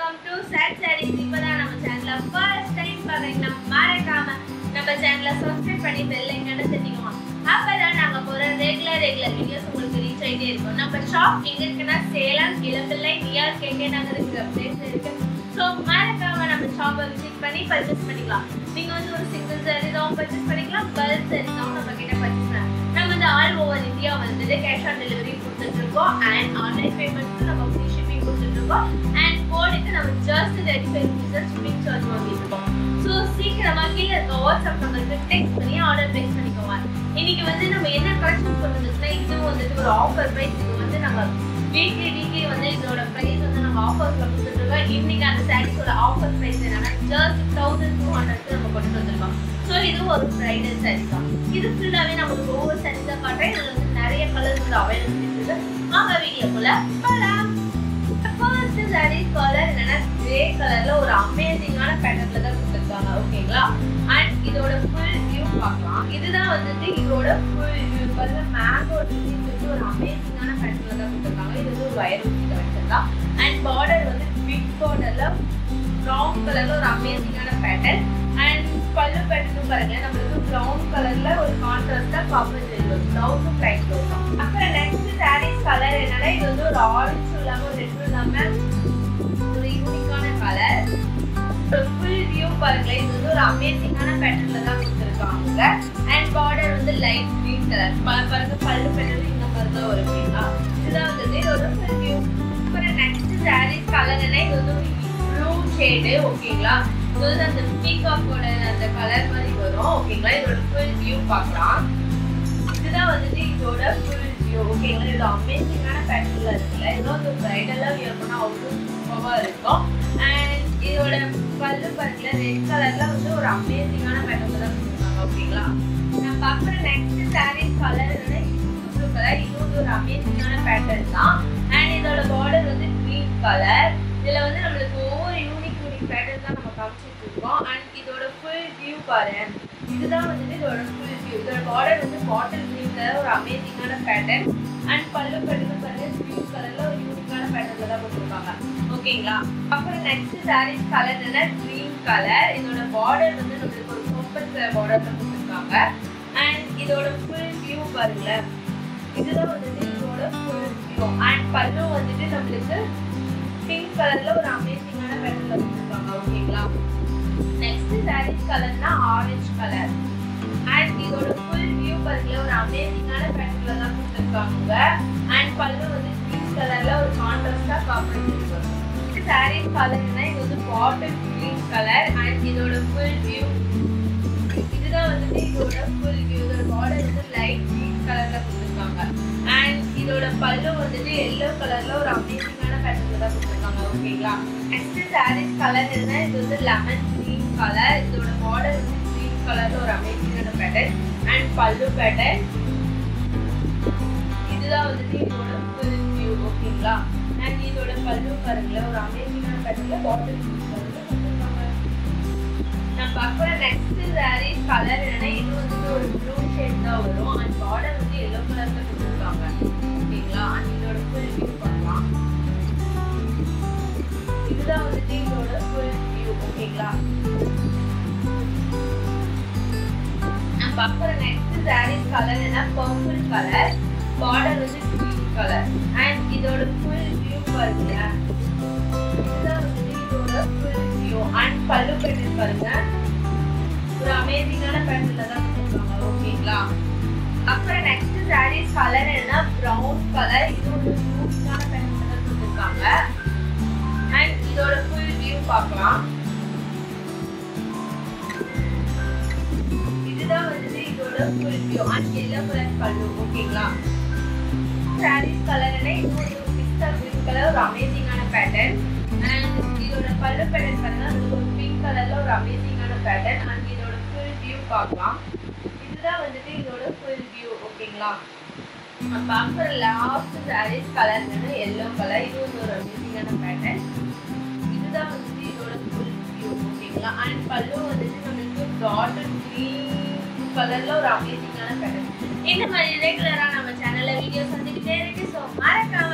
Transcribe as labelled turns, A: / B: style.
A: welcome to chat saris இப்பதான் நம்ம சேனல்ல ஃபர்ஸ்ட் டைம் பாக்குறீங்கன்னா மறக்காம நம்ம சேனலை சப்ஸ்கிரைப் பண்ணி பெல் ஐக்கான தட்டிக்குவோம் அப்பதான் நாங்க போற ரெகுலர் ரெகுலர் வீடியோஸ் உங்களுக்கு ரீச் ஆயிட்டே இருக்கும் நம்ம ஷாப் எங்க இருக்குன்னா சேலம் இளம்பிள்ளை நியர் கேகே நகர் இருக்கிற பிளேஸ்ல இருக்கு ஸோ மறக்காம நம்ம ஷாப்பை விசிட் பண்ணி பர்ச்சேஸ் பண்ணிக்கலாம் நீங்க வந்து ஒரு சிங்கிள் சாரி தான் பர்ச்சேஸ் பண்ணிக்கலாம் பல்க் சாரி தான் நம்ம கிட்ட பர்ச்சேஸ் பண்ணலாம் நம்ம வந்து ஆல் ஓவர் இந்தியா வந்துட்டு கேஷ் ஆன் டெலிவரி கொடுத்துட்டு இருக்கோம் அண்ட் ஆன்லைன் பேமெண்ட்க்கு நம்ம ஃப்ரீ ஷிப்பிங் கொடுத்துட்டு இருக்கோம் அண்ட் கோடுக்கு நம்ம just thirty five rupees shipping charge வாங்கிட்டு இருக்கோம் ஸோ சீக்கிரமா கீழே இருக்க வாட்ஸ்அப் நம்பருக்கு டெக்ஸ்ட் பண்ணி ஆர்டர் பிளேஸ் பண்ணிக்கோங்க இன்னைக்கு வந்து நம்ம என்ன கலெக்ஷன் பண்ணுறதுன்னா இதுவும் வந்துட்டு ஒரு ஆஃபர் ப்ரைஸ் இது வந்து நம்ம வீக்லி வீக்லி வந்து இதோட ப்ரைஸ் வந்து நம்ம ஆஃபர்ஸ்ல கொடுத்துட்டு இருக்கோம் இன்னைக்கு அந்த சாரீஸோட ஆஃபர் ப்ரைஸ் என்னன்னா ஜஸ்ட் தௌசண்ட் டூ ஹண்ட்ரட்க்கு நம்ம கொண்டு வந்திருக்கோம் ஸோ இது ஒரு ப்ரைடல் சாரீ தான் இது ஃபுல்லாகவே நம்மளுக்கு ஒவ்வொரு சாரீஸாக காட்டுறேன் இதில் வந்து நிறைய கலர்ஸ் வந்து அவைலபிள் இருக்குது வாங்க வீடியோக்குள்ள போகலாம் ஃபர்ஸ்ட் சாரீ கலர் என்னன்னா கிரே கலர்ல ஒரு அமேசிங்கான பேட்டர்ன்ல தான் கொடுத்துருக்காங்க ஓகேங்களா அண்ட் இதோட ஃபுல் வியூ பார்க்கலாம் இதுதான் வந்துட்டு இதோட ஃபுல் வியூ பாருங்க மேங்கோ டிசைன் வந்து ஒரு அமேசிங்கான பேட்டர்ன்ல தான் கொடுத்துருக்காங்க இது வந்து ஒரு வயர் ஊசி கலெக்ஷன் தான் அண்ட் பார்டர் வந்து பிக் பார்டர்ல ப்ரௌன் கலர்ல ஒரு அமேசிங்கான பேட்டர்ன் அண்ட் பல்லு பேட்டர்னும் பாருங்க நம்மளுக்கு ப்ரௌன் கலர்ல ஒரு கான்ட்ராஸ்டா காப்பர் ஜெல் வரும் ப்ளவுஸும் லைட் ப்ளவுஸ் தான் அப்புறம் நெக்ஸ்ட் சாரீஸ் கலர் என்னன்னா இது வந்து ஒரு ஆரஞ்சு இல்லாம ஒரு ரெட் இல்லாம ஒரு யூனிக்கான கலர் ஃபுல் வியூ பாருங்களேன் இது வந்து ஒரு அமேசிங்கான பேட்டர்ன்ல தான் கொடுத்துருக்காங்க அண்ட் பார்டர் வந்து லைட் கிரீன் கலர் பாருங்க பல்லு பேட்டர்ன் இந்த மாதிரி தான் வரும் ஓகேங்களா இதுதான் வந்து இதோட ஃபுல் வியூ அப்புறம் நெக்ஸ்ட் சாரீஸ் கலர் என்ன இது வந்து ஒரு ப்ளூ ஷேடு ஓகேங்களா இது வந்து அந்த பீகாக்கோட அந்த கலர் மாதிரி வரும் ஓகேங்களா இதோட ஃபுல் வியூ பார்க்கலாம் இதுதான் வந்துட்டு இதோட ஃபுல் வியூ ஓகேங்களா இது அமேசிங்கான பேட்டர்ன்ல இருக்குல்ல இதோ வந்து பிரைடலா வியர் பண்ணா அவ்வளோ சூப்பராக இருக்கும் அண்ட் இதோட பல்லு பாருங்களா ரெட் கலர்ல வந்து ஒரு அமேசிங்கான பேட்டர்ன்ல தான் கொடுத்துருக்காங்க ஓகேங்களா நான் பார்க்குற நெக்ஸ்ட் சாரீஸ் கலர் என்னன்னா ப்ளூ கலர் இது வந்து ஒரு அமேசிங்கான பேட்டர்ன் தான் அண்ட் இதோட பார்டர் வந்து க்ரீன் கலர் இதுல வந்து நம்மளுக்கு ஒவ்வொரு யூனிக் யூனிக் பேட்டர்ன் தான் நம்ம காமிச்சிட்டு இருக்கோம் அண்ட் இதோட ஃபுல் வியூ பாரு இதுதான் வந்துட்டு இதோட ஃபுல் வியூ இதோட பார்டர் வந்து பாட்டில் க்ரீன் கலர் ஒரு அமேசிங்கான பேட்டர்ன் அண்ட் பல்லு பேட்டர்ன் பாருங்க க்ரீன் கலர்ல ஒரு யூனிக்கான பேட்டர்ன்ல தான் கொடுத்துருக்காங்க ஓகேங்களா அப்புறம் நெக்ஸ்ட் சாரீஸ் கலர் என்ன க்ரீன் கலர் இதோட பார்டர் வந்து நம்மளுக்கு ஒரு பர்பிள் கலர் பார்டர்ல கொடுத்துருக்காங்க அண்ட் இதோட ஃபுல் வியூ பாருங்களேன் இதுதான் வந்துட்டு இதோட ஃபுல் வியூ அண்ட் பல்லு வந்துட்டு நம்மளுக்கு பிங்க் கலர்ல ஒரு அமேசிங்கான பேட்டர்ல கொடுத்துருக்காங்க ஓகேங்களா நெக்ஸ்ட் சாரீஸ் கலர்னா ஆரஞ்சு கலர் அண்ட் இதோட ஃபுல் வியூ பாருங்க ஒரு அமேசிங்கான பேட்டர்ல தான் கொடுத்துருக்காங்க அண்ட் பல்லு வந்து பிங்க் கலர்ல ஒரு கான்ட்ராஸ்டா காப்பர் வரும் சாரீஸ் கலர்னா இது வந்து பாட்டில் கிரீன் கலர் அண்ட் இதோட ஃபுல் வியூ இதுதான் வந்துட்டு இதோட ஃபுல் வியூ இதோட பார்டர் வந்து லைட் கிரீன் கலர்ல கொடுத்துருக்காங்க அண்ட் இதோட பல்லு வந்துட்டு எல்லோ கலர்ல ஒரு அமேசிங்கான பேட்டர்ல தான் கொடுத்துருக்காங்க ஓகேங்களா நெக்ஸ்ட் சாரீஸ் கலர் என்ன இது வந்து லெமன் கிரீன் கலர் இதோட பார்டர் வந்து கிரீன் கலர்ல ஒரு அமேசிங்கான பேட்டர்ன் அண்ட் பல்லு பேட்டர்ன் இதுதான் வந்துட்டு இதோட ஃபுல் வியூ ஓகேங்களா அண்ட் இதோட பல்லு பாருங்களேன் ஒரு அமேசிங்கான பேட்டர்ல பார்டர் கிரீன் கலர்ல கொடுத்துருக்காங்க நான் பார்க்குற நெக்ஸ்ட் சாரீஸ் கலர் என்னன்னா இது வந்துட்டு ஒரு ப்ளூ ஷேட் தான் வரும் அண்ட் பார்டர் வந்து எல்லோ கலர்ல கொடுத்துருக்காங்க ஓகேங்களா அண்ட் இதோட ஃபுல் வியூ பார்க்கலாம் இதுதான் வந்துட்டு இதோட ஃபுல் வியூ ஓகேங்களா நான் பார்க்குற நெக்ஸ்ட் சாரீஸ் கலர் என்ன பர்பிள் கலர் பார்டர் வந்து க்ரீன் கலர் அண்ட் இதோட ஃபுல் வியூ பாருங்க இதுதான் வந்துட்டு இதோட full view and pallu pattern பாருங்க ஒரு அமேசிங்கான பேட்டர்ல தான் கொடுத்துருக்காங்க ஓகேங்களா அப்புறம் நெக்ஸ்ட் சாரீஸ் கலர் என்ன ப்ரௌன் கலர் இது ஒரு யூனிக்கான பேட்டர்ல தான் கொடுத்துருக்காங்க அண்ட் இதோட ஃபுல் வியூ பார்க்கலாம் இதுதான் வந்துட்டு இதோட full view and yellow colour pallu ஓகேங்களா சாரீஸ் கலர் என்ன இது ஒரு பிஸ்தா கிரீன் கலர் ஒரு அமேசிங்கான பேட்டர்ன் அண்ட் இதோட பல்லு பேட்டர்ன் பாருங்க அது ஒரு பிங்க் கலர்ல ஒரு அமேசிங்கான பேட்டர்ன் அண்ட் இதோட ஃபுல் வியூ பார்க்கலாம் இதுதான் வந்துட்டு இதோட ஃபுல் வியூ ஓகேங்களா நம்ம பார்க்குற லாஸ்ட் சாரீஸ் கலர் வந்து எல்லோ கலர் இது வந்து ஒரு அமேசிங்கான பேட்டர்ன் இதுதான் வந்துட்டு இதோட ஃபுல் வியூ ஓகேங்களா அண்ட் பல்லு வந்துட்டு நம்மளுக்கு டாட்டர் க்ரீன் கலர்ல ஒரு அமேசிங்கான பேட்டர்ன் இந்த மாதிரி ரெகுலரா நம்ம சேனல்ல வீடியோஸ் வந்துகிட்டே இருக்கு ஸோ மறக்காம